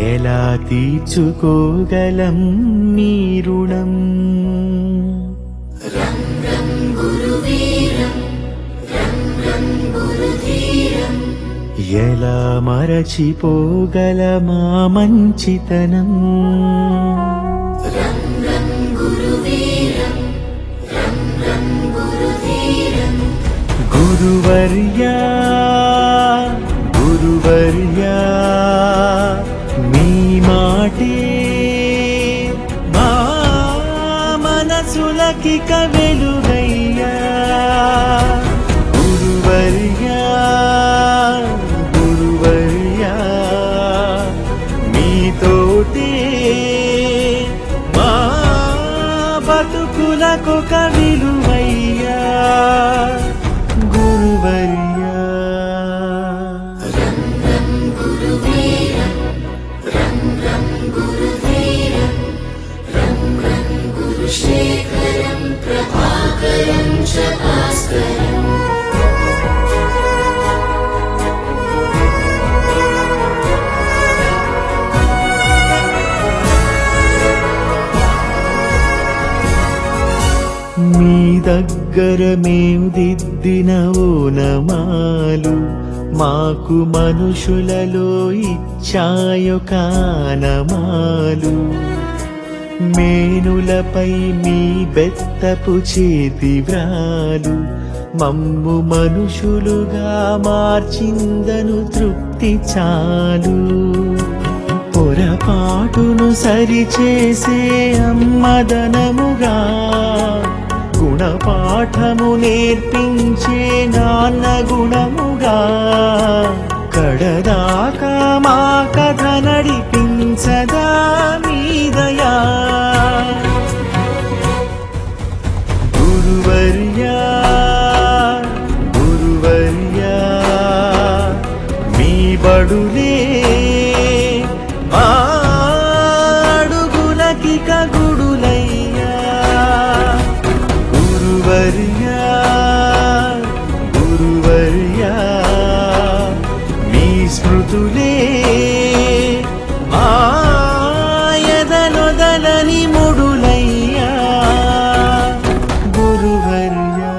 ఎలా తీర్చుకోగలం మీ రుణం ఎలా మరచిపోగలమా మంచితనం గురువర్యా గురువర్యా మీ మాటే మా మనసులకి వెలుగయ్యా గురువర్యా గురువర్యా మీతోటే మా బతుకులకొక విలువయ్యా గురువర్యా మీ దగ్గర మేం దిద్దిన ఓనమాలు మాకు మనుషులలో ఇచ్చాయో కానమాలు మేనులపై మీ బెత్తపు చేతి వ్రాలు మమ్ము మనుషులుగా మార్చిందను తృప్తి చాలు పొరపాటును సరిచేసే అమ్మదనముగా గుణపాఠము నేర్పించే నాన్న గుణముగా కడదాకా మా కథ నడిపించదా మీదయా గురువర్యా గురువర్యా మీ బడులే మా అడుగులకి కగుడులయ్యా గురువర్యా గురువర్యా మీ స్మృతులే ఆయదనొదలని ముడులయ్యా గురువర్యా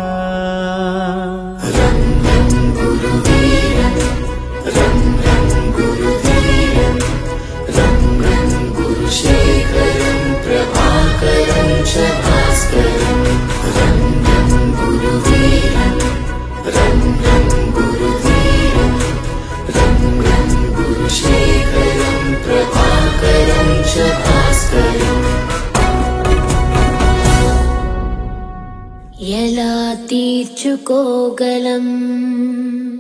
ఎలా తీర్చుకోగలం